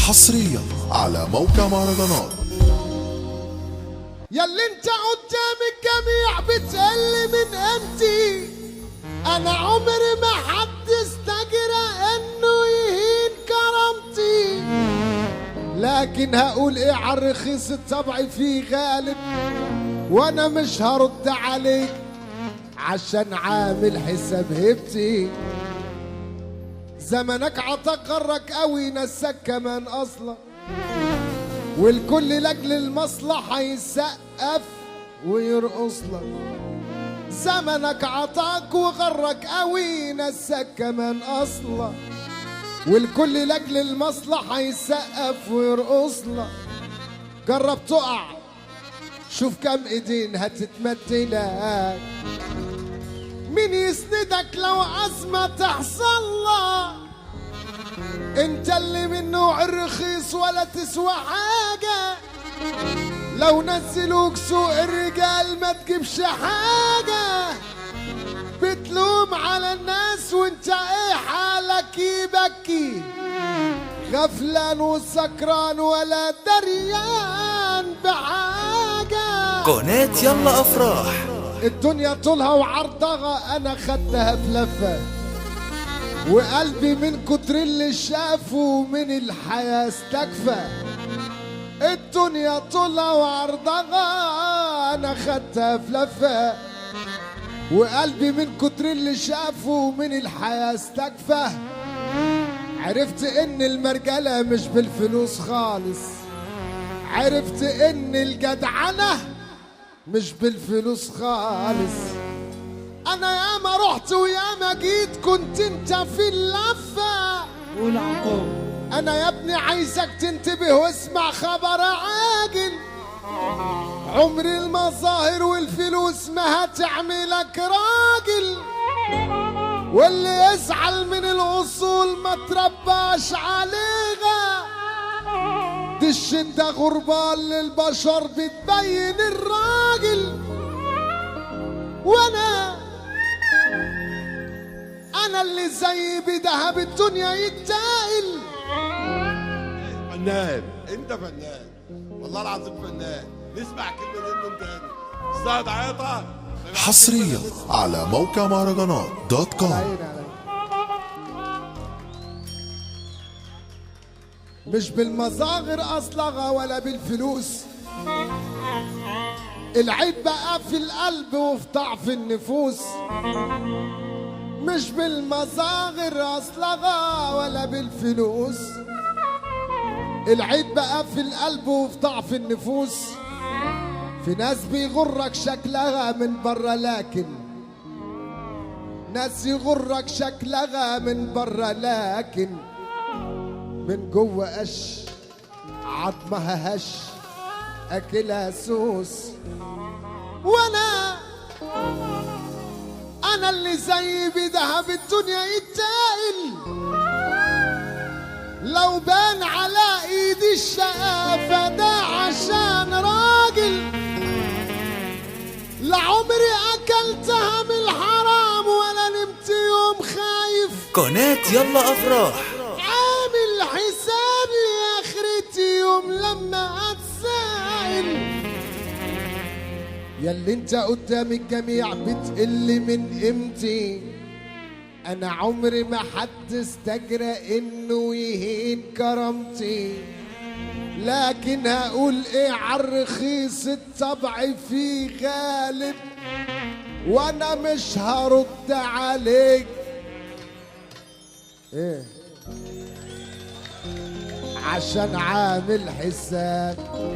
حصريا على موقع مهرجانات ياللي انت قدام الجميع بتقل من قيمتي انا عمري ما حد استجرى انه يهين كرامتي لكن هقول ايه على الرخيص الطبع فيه غالب وانا مش هرد عليك عشان عامل حساب هبتي زمنك عطاك غرك قوي نساك كمان اصلا والكل لاجل المصلحة يسقف ويرقص لك زمنك عطاك وغرك قوي نساك كمان اصلا والكل لاجل المصلحة يسقف ويرقص لك جرب تقع شوف كم ايدين هتتمدلك مين يسندك لو أزمة تحصل لك انت اللي من نوع الرخيص ولا تسوى حاجة لو نزلوك سوق الرجال ما تجيبش حاجة بتلوم على الناس وانت ايه حالك يبكي غفلان وسكران ولا دريان بحاجة قناة يلا أفراح الدنيا طولها وعرضها انا خدتها في لفه وقلبي من كتر اللي شافه من الحياة استكفى الدنيا طولها وعرضها انا خدتها في لفة وقلبي من كتر اللي شافه من الحياة استكفى عرفت ان المرجلة مش بالفلوس خالص عرفت ان الجدعنة مش بالفلوس خالص انا ياما رحت وياما جيت كنت انت في اللفه قول عقوب انا يا ابني عايزك تنتبه واسمع خبر عاجل عمر المظاهر والفلوس ما هتعملك راجل واللي يزعل من الاصول ما ترباش عليها دي الشدة غربان للبشر بتبين الراجل وانا انا اللي زي بذهب الدنيا يتاقل فنان انت فنان والله العظيم فنان نسمع كلمه منهم تاني استاذ عيطه حصريا على موقع مهرجانات دوت كوم عيني عليك. مش بالمظاهر اصلها ولا بالفلوس العيب بقى في القلب وفي ضعف النفوس مش بالمظاهر اصلها ولا بالفلوس العيب بقى في القلب وفي ضعف النفوس في ناس بيغرك شكلها من بره لكن ناس يغرك شكلها من بره لكن من جوه قش عظمها هش اكلها سوس وانا انا اللي زي بذهب الدنيا يتاقل لو بان على ايدي الشقافة ده عشان راجل لعمري اكلتها من الحرام ولا نمت يوم خايف قناة يلا أفراح عامل حساب لاخرتي يوم لما اتسائل ياللي انت قدام الجميع بتقل من قيمتي انا عمري ما حد استجرى انه يهين كرامتي لكن هقول ايه عالرخيص الطبع فيه غالب وانا مش هرد عليك ايه عشان عامل حساب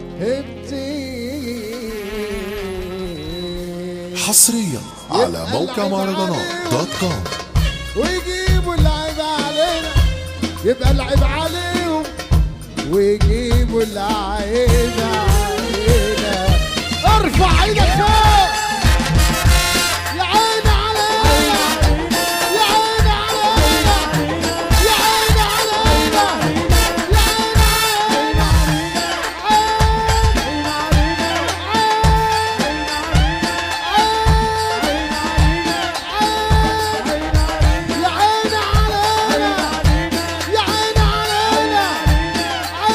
هبتي حصريا على موقع مهرجانات دوت كوم ويجيبوا اللعيبة علينا يبقى اللعيب عليهم ويجيبوا اللعيبة علينا ارفع ايدك فوق يا عيني علينا يا عيني علينا يا عيني علينا يا عيني علينا يا عيني علينا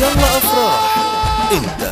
يلا افراح انت